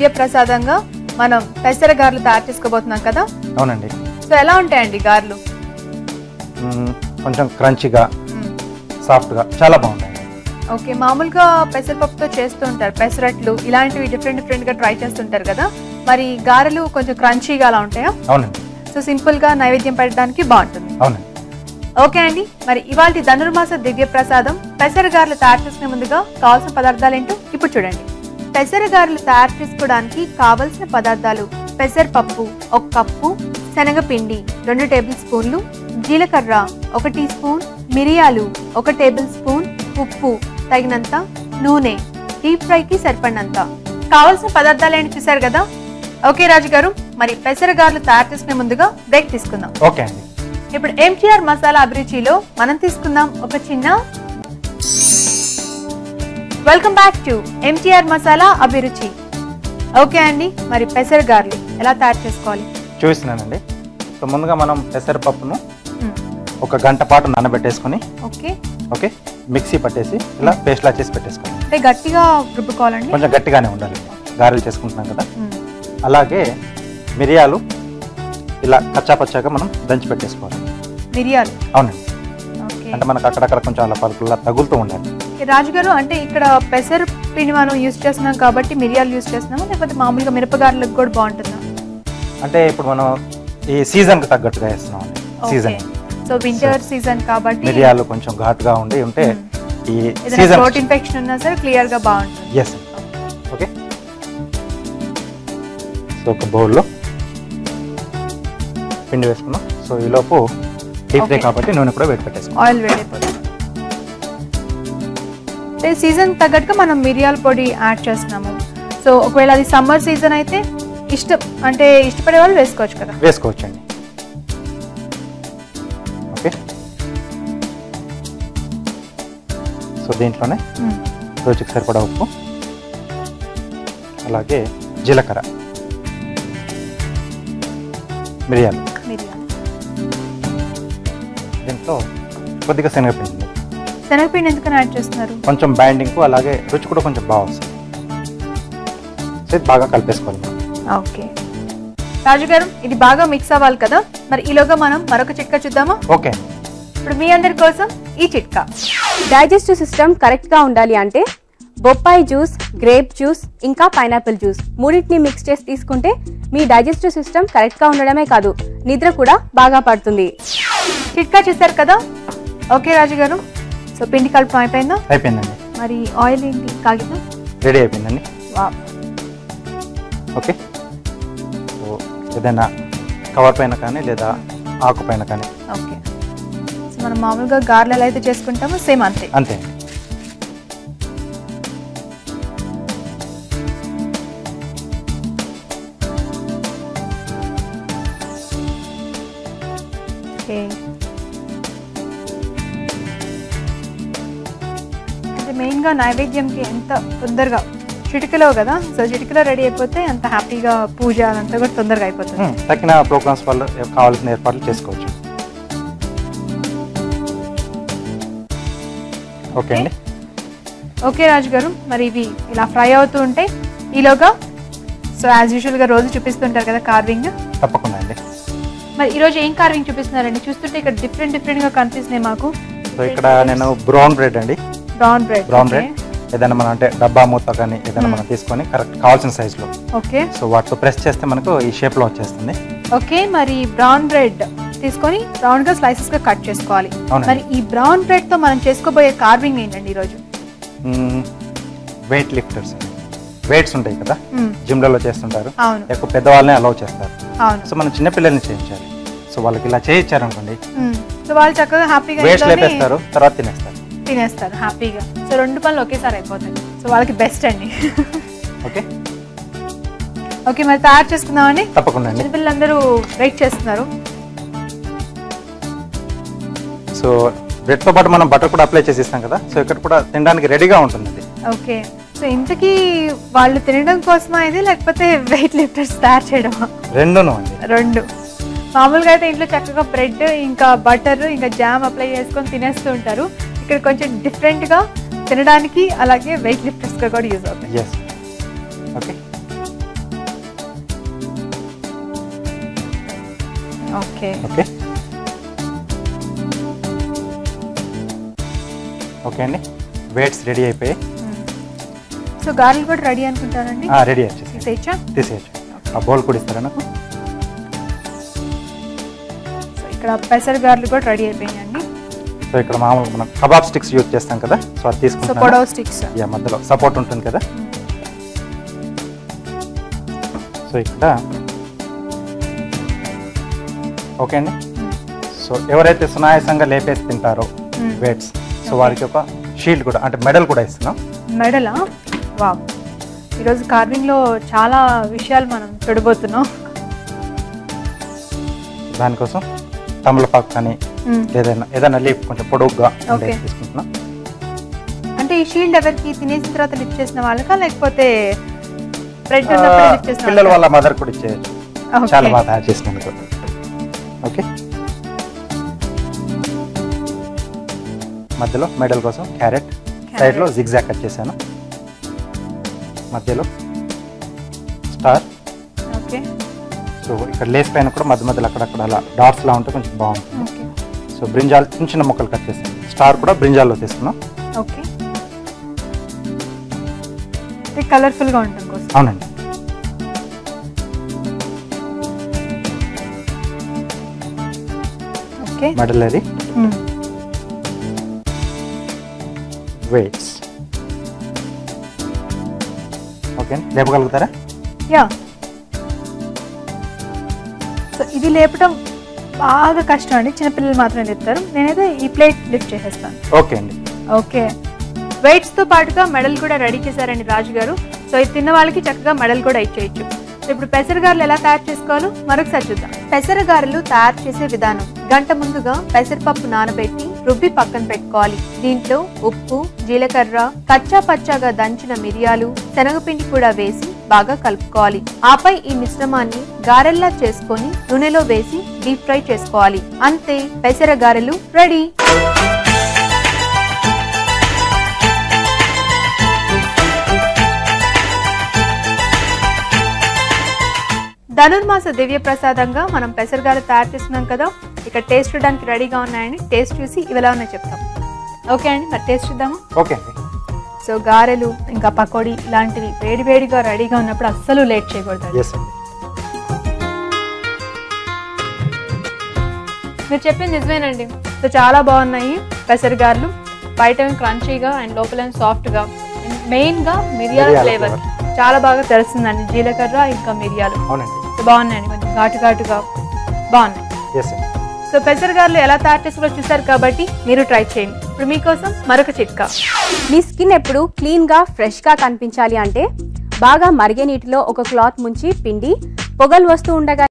దివ్య ప్రసాదంగా మనం పెసర గారెలు తయారు చేసుకోబోతున్నాం కదా అవునండి సో ఎలా ఉంటాయండి గారెలు మ్మ్, కొంచెం క్రంచిగా మ్మ్. సాఫ్ట్గా చాలా బాగుంటాయి ఓకే మామూలుగా పెసరపప్పుతో చేస్తూ ఉంటారు పెసరట్లు ఇలాంటివి డిఫరెంట్ డిఫరెంట్ గా ట్రై చేస్తుంటారు కదా మరి గారెలు కొంచెం క్రంచీగా అలా ఉంటాయా అవునండి సో సింపుల్ గా నైవేద్యం పెట్టడానికి బాగుంటుంది అవునండి ఓకే అండి మరి ఇవాళ ధనుర్మాస దివ్య ప్రసాదం పెసర గారెలు తయారు చేసుకునే ముందుగా కావాల్సిన పదార్థాలు ఏంటో ఇప్పుడు చూడండి పెసర గారెలు తయారు చేసుకోవడానికి కావలసిన పదార్థాలు పెసరపప్పు ఒక కప్పు శనగపిండి రెండు టేబుల్ స్పూన్లు జీలకర్ర ఒక టీ స్పూన్ మిరియాలు ఒక టేబుల్ స్పూన్ ఉప్పు తగినంత నూనె డీప్ ఫ్రైకి సరిపడినంత కావలసిన పదార్థాలు ఏంటి చూసారు కదా ఓకే రాజు గారు మరి పెసర గారెలు తయారు చేసుకునే ముందుగా బ్రేక్ తీసుకుందాం ఓకే అండి ఇప్పుడు ఎంటీఆర్ మసాలా అభిరుచిలో మనం తీసుకుందాం ఒక చిన్న welcome back to MTR Masala Abhiruchi okay అండి మరి పెసర గార్లి ఎలా తయారు చేసుకోవాలి చూపిస్తున్నానండి సో ముందుగా మనం పెసరపప్పును మ్మ్. ఒక గంట పాటు నానబెట్టేసుకొని ఓకే ఓకే మిక్సీ పట్టేసి ఇలా పేస్ట్లా చేసి పెట్టేసుకోవాలి అంటే గట్టిగా రుబ్బుకోవాలండి కొంచెం గట్టిగానే ఉండాలి గారెలు చేసుకుంటున్నాం కదా మ్మ్. అలాగే మిరియాలు ఇలా కచ్చాపచ్చాగా మనం దంచి పెట్టేసుకోవాలి మిరియాలు అవునండి ఓకే అంటే మనకు అక్కడక్కడ కొంచెం అలా పలుకులా తగులుతూ ఉండాలి ఓకే, రాజు గారు అంటే ఇక్కడ పెసర పిండి మనం యూజ్ చేస్తున్నాం కాబట్టి మిరియాలు యూజ్ చేస్తున్నామా లేకపోతే మామూలుగా మిరపగారులకు కూడా బాగుంటుందా అంటే ఇప్పుడు మనం ఈ సీజన్కి తగ్గట్టుగా వేస్తున్నాం అండి సీజన్ సో వింటర్ సీజన్ కాబట్టి మిరియాలు కొంచెం ఘాటుగా ఉండి ఉంటే ఈ ఏదైనా సీజన్ థ్రోట్ ఇన్ఫెక్షన్ ఉన్నా సరే క్లియర్ గా బాగుంటుంది ఎస్ ఓకే సో ఒక బౌల్లో పిండి వేసుకున్నాం సో ఈలోపు డీప్ ఫ్రై Okay. కాబట్టి నూనె కూడా వేడి పెట్టేసుకున్నాం ఆయిల్ వేడైపోతుంది అంటే సీజన్ తగ్గట్టుగా మనం మిరియాల పొడి యాడ్ చేస్తున్నాము సో ఒకవేళ అది సమ్మర్ సీజన్ అయితే ఇష్టం అంటే ఇష్టపడే వాళ్ళు వేసుకోవచ్చు కదా వేసుకోవచ్చండి ఓకే సో దీంట్లోనే మ్మ్. రుచికి సరిపడా ఉప్పు అలాగే జీలకర్ర మిరియాలు మిరియాలు దీంట్లో కొద్దిగా శనగపిండి ఉంది. శనగపిండి ఎందుకని యాడ్ చేస్తున్నారు కొంచెం బైండింగ్ అలాగే రుచి కూడా కొంచెం బాగా వస్తుంది సో ఇది బాగా కలిపేసుకోవాలి మనం ఓకే రాజు గారు ఇది బాగా మిక్స్ అవ్వాలి కదా మరి ఈలోగా మనం మరొక చిట్కా చూద్దామా ఓకే ఇప్పుడు మీ అందరి కోసం ఈ చిట్కా డైజెస్టివ్ సిస్టమ్ కరెక్ట్ గా ఉండాలి అంటే బొప్పాయి జ్యూస్ గ్రేప్ జ్యూస్ ఇంకా పైనాపిల్ జ్యూస్ మూడింటిని మిక్స్ చేసి తీసుకుంటే మీ డైజెస్టివ్ సిస్టమ్ కరెక్ట్ గా ఉండడమే కాదు నిద్ర కూడా బాగా పడుతుంది చిట్కా చూసారు కదా ఓకే రాజు గారు సో పిండి కలుపు అయిపోయిందా అయిపోయిందండి మరి ఆయిల్ ఏంటి కాగితం రెడీ అయిపోయిందండి వావ్ ఓకే సో ఏదైనా కవర్ పైన కానీ లేదా ఆకు పైన కానీ ఓకే సో మనం మామూలుగా గార్లు ఎలా అయితే చేసుకుంటామో సేమ్ అంతే అంతే అండి ఓకే అంటే మెయిన్గా నైవేద్యంకి ఎంత తొందరగా చిటికలో కదా సో చిటికలో రెడీ అయిపోతే అంత హ్యాపీగా పూజ అదంతా కూడా తొందరగా అయిపోతుంది మ్మ్. తక్కిన ప్రోగ్రామ్స్ వల్ల కావాల్సిన ఏర్పాట్లు చేసుకోవచ్చు ఓకే అండి ఓకే రాజు గారు మరి ఇవి ఇలా ఫ్రై అవుతూ ఉంటాయి ఈలోగా సో యాజ్ యూజువల్గా రోజు చూపిస్తుంటారు కదా కార్వింగ్ తప్పకుండా అండి మరి ఈరోజు ఏం కార్వింగ్ చూపిస్తున్నారండి చూస్తుంటే ఇక్కడ డిఫరెంట్ డిఫరెంట్గా కనిపిస్తున్నాయి మాకు సో ఇక్కడ నేను బ్రౌన్ బ్రెడ్ అండి బ్రౌన్ బ్రెడ్ బ్రౌన్ బ్రెడ్ ఏదైనా మనం అంటే డబ్బా మూత కానీ ఏదైనా మనం తీసుకొని కరెక్ట్ కావాల్సిన సైజులో ఓకే సో వాటితో ప్రెస్ చేస్తే మనకు ఈ షేప్లో వచ్చేస్తుంది ఓకే మరి బ్రౌన్ బ్రెడ్ తీసుకొని రౌండ్ గా స్లైసెస్ గా కట్ చేసుకోవాలి అవునండి. మరి ఈ బ్రౌన్ బ్రెడ్ తో మనం చేసుకోబోయే కార్వింగ్ ఏంటండి ఈరోజు వెయిట్ లిఫ్టర్స్ వెయిట్స్ ఉంటాయి కదా మ్మ్. జిమ్లలో చేస్తుంటారు అవును ఎక్కువ పెద్దవాళ్ళనే అలౌ చేస్తారు అవును సో మనం చిన్నపిల్లల్ని చేయించాలి సో వాళ్ళకి ఇలా చేయించారనుకోండి మ్మ్. సో వాళ్ళు చక్కగా హ్యాపీగా వెయిట్స్ ఇంట్లోనే లేపేస్తారు తర్వాత తినేస్తారు తినేస్తారు హ్యాపీగా సో రెండు పనులు ఒకేసారి అయిపోతాయి సో వాళ్ళకి బెస్ట్ అండి ఓకే ఓకే మరి తయారు చేసుకుందామండి తప్పకుండా అండి చిన్నపిల్లలందరూ వెయిట్ చేస్తున్నారు సో బ్రెడ్తో పాటు మనం బటర్ కూడా అప్లై చేసి ఇస్తాం కదా సో ఇక్కడ కూడా తినడానికి రెడీగా ఉంటుంది అది ఓకే సో ఇంతకీ వాళ్ళు తినడం కోసమా ఇది లేకపోతే వెయిట్ లిఫ్టర్స్ తయారు చేయడమా రెండును అండి రెండు మామూలుగా అయితే ఇంట్లో చక్కగా బ్రెడ్ ఇంకా బటర్ ఇంకా జామ్ అప్లై చేసుకొని తినేస్తూ ఉంటారు ఇక్కడ కొంచెం డిఫరెంట్ గా తినడానికి అలాగే వెయిట్ లిఫ్టర్స్ గా కూడా యూజ్ అవుతాయి yes okay okay okay okay అండి వెయిట్స్ రెడీ అయిపోయాయి సో గారెలు కూడా రెడీ అనుకుంటానండి రెడీ వచ్చేసి తీసేయచ్చా తీసేయచ్చు ఆ బౌల్ కూడా ఇస్తారా నాకు సో ఇక్కడ పెసర గారెలు కూడా రెడీ అయిపోయాయండి సో ఇక్కడ మామూలుగా మనం కబాబ్ స్టిక్స్ యూజ్ చేస్తాం కదా సో అది సో తీసుకుంటాను పొడవు స్టిక్స్ యా మధ్యలో సపోర్ట్ ఉంటుంది కదా సో ఇక్కడ ఓకే అండి సో ఎవరైతే సునాయాసంగా లేపేసి తింటారో Hmm. వెయిట్స్ సో వారికి ఒక షీల్డ్ కూడా అంటే మెడల్ కూడా ఇస్తున్నాం మెడలా వావ్ ఈరోజు కార్వింగ్లో చాలా విషయాలు మనం చూడబోతున్నాం దానికోసం తమలపాకు కానీ ఏదైనా ఏదైనా లీఫ్ కొంచెం పొడుగ్గా ఉండేది Okay. తీసుకుంటున్నాం అంటే ఈ షీల్డ్ ఎవరికి తినేసిన తర్వాత లిఫ్ట్ చేసిన వాళ్ళకా లేకపోతే బ్రెడ్ ఆ, ఉన్నప్పుడు లిఫ్ట్ చేసిన పిల్లల వాళ్ళ మదర్ కూడా ఇచ్చేయచ్చు Okay. చాలా బాగా తయారు చేసినందుకు ఓకే మధ్యలో మెడల్ కోసం క్యారెట్ సైడ్ లో జిగ్జాగ్ కట్ చేశాను మధ్యలో స్టార్ ఓకే సో ఇక్కడ లేస్ పైన కూడా మధ్య మధ్యలో అక్కడక్కడ అలా డాట్స్ లా ఉంటే కొంచెం బాగుంటుంది ఓకే సో బ్రింజాల్ చిన్న చిన్న ముక్కలు కట్ చేశాను స్టార్ కూడా బ్రింజాల్లో తీసుకున్నాం ఓకే ఇది కలర్ఫుల్గా ఉండటం కోసం అవునండి ఓకే మెడల్ అది వెయిట్స్ ఓకే లేపగలుగుతారా యా సో ఇది లేపడం బాగా కష్టం అండి చిన్నపిల్లలు మాత్రమే లేపుతారు నేనైతే ఈ ప్లేట్ లిఫ్ట్ చేసేస్తాను ఓకే అండి ఓకే వెయిట్స్ తో పాటుగా మెడల్ కూడా రెడీ చేశారండి రాజు గారు సో ఇది తిన్న వాళ్ళకి చక్కగా మెడల్ కూడా ఇచ్చేయచ్చు సో ఇప్పుడు పెసరగారెలు ఎలా తయారు చేసుకోవాలో మరొకసారి చూద్దాం పెసరగారెలు తయారు చేసే విధానం గంట ముందుగా పెసరపప్పు నానబెట్టి రుబ్బి పక్కన పెట్టుకోవాలి దీంట్లో ఉప్పు జీలకర్ర కచ్చా పచ్చాగా దంచిన మిరియాలు శనగపిండి కూడా వేసి బాగా కలుపుకోవాలి ఆపై ఈ మిశ్రమాన్ని గారెల్లా చేసుకొని నూనెలో వేసి డీప్ ఫ్రై చేసుకోవాలి అంతే పెసర గారెలు రెడీ ధనుర్మాస దివ్య ప్రసాదంగా మనం పెసరగాలు తయారు చేస్తున్నాం కదా ఇక టేస్ట్ చూడడానికి రెడీగా ఉన్నాయని టేస్ట్ చూసి ఇవి ఎలా ఉన్నాయో చెప్తాం ఓకే అండి మరి టేస్ట్ చూద్దాము ఓకే అండి సో గారెలు ఇంకా పకోడీ ఇలాంటివి వేడివేడిగా రెడీగా ఉన్నప్పుడు అస్సలు లేట్ చేయకూడదు ఎస్ అండి సో మీరు చెప్పింది నిజమేనండి సో చాలా బాగున్నాయి పెసరగారలు బయట క్రంచీగా అండ్ లోపల సాఫ్ట్గా మెయిన్ గా మిరియాల మిరియాల ఫ్లేవర్ flavor. చాలా బాగా తెలుస్తుందండి జీలకర్ర ఇంకా మిరియాలు అవునండి సో బాగున్నాయండి కొంచెం ఘాటు ఘాటుగా బాగున్నాయి ఎస్ అండి సో పెసరగారలు ఎలా తయారు చేసుకోవాలో చూసారు కాబట్టి మీరు ట్రై చేయండి ఇప్పుడు మీకోసం మరొక చిట్కా మీ స్కిన్ ఎప్పుడు క్లీన్ గా ఫ్రెష్ గా కనిపించాలి అంటే బాగా మరిగే నీటిలో ఒక క్లాత్ ముంచి పిండి పొగలు వస్తూ ఉండగా